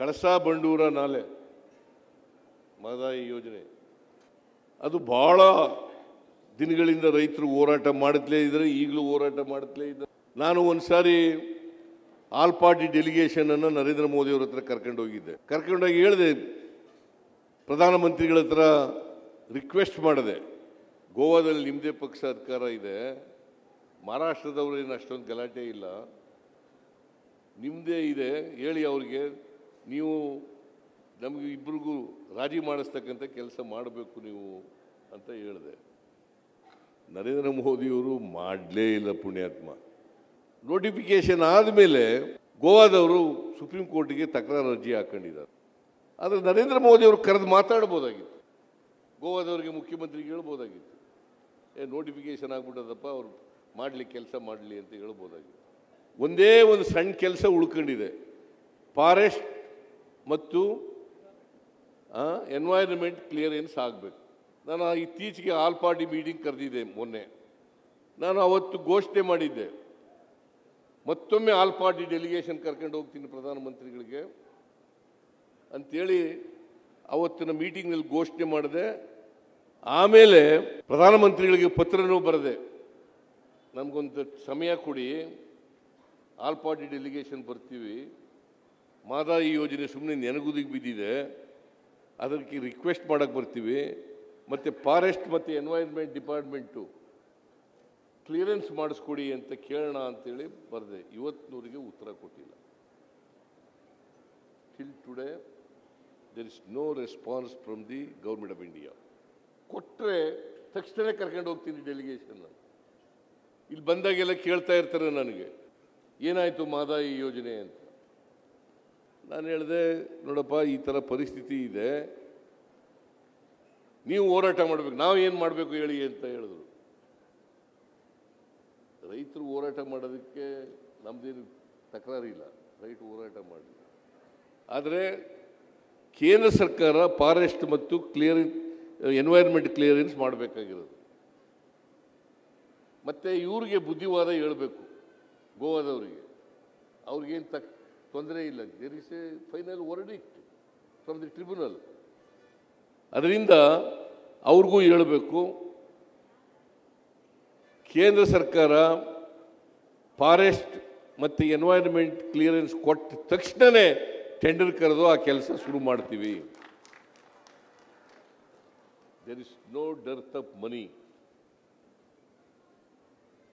Kalasa Bandura ನಾಲೆ ಮಹದಾಯಿ ಯೋಜನೆ ಅದು ಬಹಳ ದಿನಗಳಿಂದ ರೈತರು ಹೋರಾಟ ಮಾಡುತ್ತಲೇ ಇದ್ದಾರೆ ಈಗಲೂ ಹೋರಾಟ ಮಾಡುತ್ತಲೇ ಇದ್ದಾರೆ ನಾನು ಒಂದ್ಸಾರಿ ಆಲ್ ಪಾರ್ಟಿ ಡೆಲಿಗೇಷನ್ ಅನ್ನು ನರೇಂದ್ರ ಮೋದಿ ಅವ್ರ ಹತ್ರ ಕರ್ಕೊಂಡು ಹೋಗಿದ್ದೆ ಕರ್ಕೊಂಡೋಗಿ ಹೇಳಿದೆ ಪ್ರಧಾನಮಂತ್ರಿಗಳ ಹತ್ರ ರಿಕ್ವೆಸ್ಟ್ ಮಾಡಿದೆ ಗೋವಾದಲ್ಲಿ ನಿಮ್ಮದೇ ಪಕ್ಷ ಅಧಿಕಾರ ಇದೆ ಮಹಾರಾಷ್ಟ್ರದವ್ರೇನು ಅಷ್ಟೊಂದು ಗಲಾಟೆ ಇಲ್ಲ ನಿಮ್ಮದೇ ಇದೆ ಹೇಳಿ ಅವ್ರಿಗೆ ನೀವು ನಮಗೆ ಇಬ್ಬರಿಗೂ ರಾಜಿ ಮಾಡಿಸ್ತಕ್ಕಂಥ ಕೆಲಸ ಮಾಡಬೇಕು ನೀವು ಅಂತ ಹೇಳಿದೆ ನರೇಂದ್ರ ಮೋದಿಯವರು ಮಾಡಲೇ ಇಲ್ಲ ಪುಣ್ಯಾತ್ಮ ನೋಟಿಫಿಕೇಶನ್ ಆದಮೇಲೆ ಗೋವಾದವರು ಸುಪ್ರೀಂ ಕೋರ್ಟಿಗೆ ತಕರಾರು ಅರ್ಜಿ ಹಾಕೊಂಡಿದ್ದಾರೆ ಆದರೆ ನರೇಂದ್ರ ಮೋದಿ ಅವರು ಕರೆದು ಮಾತಾಡ್ಬೋದಾಗಿತ್ತು ಗೋವಾದವರಿಗೆ ಮುಖ್ಯಮಂತ್ರಿಗೆ ಹೇಳ್ಬೋದಾಗಿತ್ತು ಏ ನೋಟಿಫಿಕೇಶನ್ ಆಗ್ಬಿಟ್ಟದಪ್ಪ ಅವ್ರು ಮಾಡಲಿ ಕೆಲಸ ಮಾಡಲಿ ಅಂತ ಹೇಳ್ಬೋದಾಗಿತ್ತು ಒಂದೇ ಒಂದು ಸಣ್ಣ ಕೆಲಸ ಉಳ್ಕೊಂಡಿದೆ ಫಾರೆಸ್ಟ್ ಮತ್ತು ಎನ್ವೈರನ್ಮೆಂಟ್ ಕ್ಲಿಯರೆನ್ಸ್ ಆಗಬೇಕು ನಾನು ಇತ್ತೀಚೆಗೆ ಆಲ್ ಪಾರ್ಟಿ ಮೀಟಿಂಗ್ ಕರೆದಿದ್ದೆ ಮೊನ್ನೆ ನಾನು ಅವತ್ತು ಘೋಷಣೆ ಮಾಡಿದ್ದೆ ಮತ್ತೊಮ್ಮೆ ಆಲ್ ಪಾರ್ಟಿ ಡೆಲಿಗೇಷನ್ ಕರ್ಕೊಂಡು ಹೋಗ್ತೀನಿ ಪ್ರಧಾನಮಂತ್ರಿಗಳಿಗೆ ಅಂತೇಳಿ ಅವತ್ತಿನ ಮೀಟಿಂಗ್ನಲ್ಲಿ ಘೋಷಣೆ ಮಾಡಿದೆ ಆಮೇಲೆ ಪ್ರಧಾನಮಂತ್ರಿಗಳಿಗೆ ಪತ್ರನೂ ಬರೆದೆ ನಮಗೊಂದು ಸಮಯ ಕೊಡಿ ಆಲ್ ಪಾರ್ಟಿ ಡೆಲಿಗೇಷನ್ ಬರ್ತೀವಿ ಮಾದಾಯಿ ಯೋಜನೆ ಸುಮ್ಮನೆ ನೆನಗುದಿಗೆ ಬಿದ್ದಿದೆ ಅದಕ್ಕೆ ರಿಕ್ವೆಸ್ಟ್ ಮಾಡೋಕ್ಕೆ ಬರ್ತೀವಿ ಮತ್ತು ಫಾರೆಸ್ಟ್ ಮತ್ತು ಎನ್ವೈರ್ಮೆಂಟ್ ಡಿಪಾರ್ಟ್ಮೆಂಟು ಕ್ಲಿಯರೆನ್ಸ್ ಮಾಡಿಸ್ಕೊಡಿ ಅಂತ ಕೇಳೋಣ ಅಂತೇಳಿ ಬರೆದೆ ಇವತ್ತಿನವರಿಗೆ ಉತ್ತರ ಕೊಟ್ಟಿಲ್ಲ till today there is no response from the government of India ಕೊಟ್ಟರೆ ತಕ್ಷಣ ಕರ್ಕೊಂಡು ಹೋಗ್ತೀನಿ ಡೆಲಿಗೇಷನ್ ಇಲ್ಲಿ ಬಂದಾಗೆಲ್ಲ ಕೇಳ್ತಾ ಇರ್ತಾರೆ ನನಗೆ ಏನಾಯಿತು ಮಾದಾಯಿ ಯೋಜನೆ ಅಂತ ನಾನು ಹೇಳಿದೆ ನೋಡಪ್ಪ ಈ ಥರ ಪರಿಸ್ಥಿತಿ ಇದೆ ನೀವು ಹೋರಾಟ ಮಾಡಬೇಕು ನಾವು ಏನು ಮಾಡಬೇಕು ಹೇಳಿ ಅಂತ ಹೇಳಿದ್ರು ರೈತರು ಹೋರಾಟ ಮಾಡೋದಕ್ಕೆ ನಮ್ಮದೇನು ತಕರಾರಿಲ್ಲ ರೈತರು ಹೋರಾಟ ಮಾಡಲಿ ಆದರೆ ಕೇಂದ್ರ ಸರ್ಕಾರ ಫಾರೆಸ್ಟ್ ಮತ್ತು ಕ್ಲಿಯರ್ ಎನ್ವೈರ್ಮೆಂಟ್ ಕ್ಲಿಯರೆನ್ಸ್ ಮಾಡಬೇಕಾಗಿರೋದು ಮತ್ತು ಇವ್ರಿಗೆ ಬುದ್ಧಿವಾದ ಹೇಳಬೇಕು ಗೋವಾದವರಿಗೆ ಅವ್ರಿಗೇನು ತಕ್ ತೊಂದರೆ ಇಲ್ಲ there is a final verdict from the tribunal ಅದರಿಂದ ಅವ್ರಿಗೂ ಹೇಳಬೇಕು ಕೇಂದ್ರ ಸರ್ಕಾರ ಫಾರೆಸ್ಟ್ ಮತ್ತು ಎನ್ವೈರನ್ಮೆಂಟ್ ಕ್ಲಿಯರೆನ್ಸ್ ಕೊಟ್ಟ ತಕ್ಷಣವೇ ಟೆಂಡರ್ ಕರೆದು ಆ ಕೆಲಸ ಶುರು ಮಾಡ್ತೀವಿ there is no dearth of money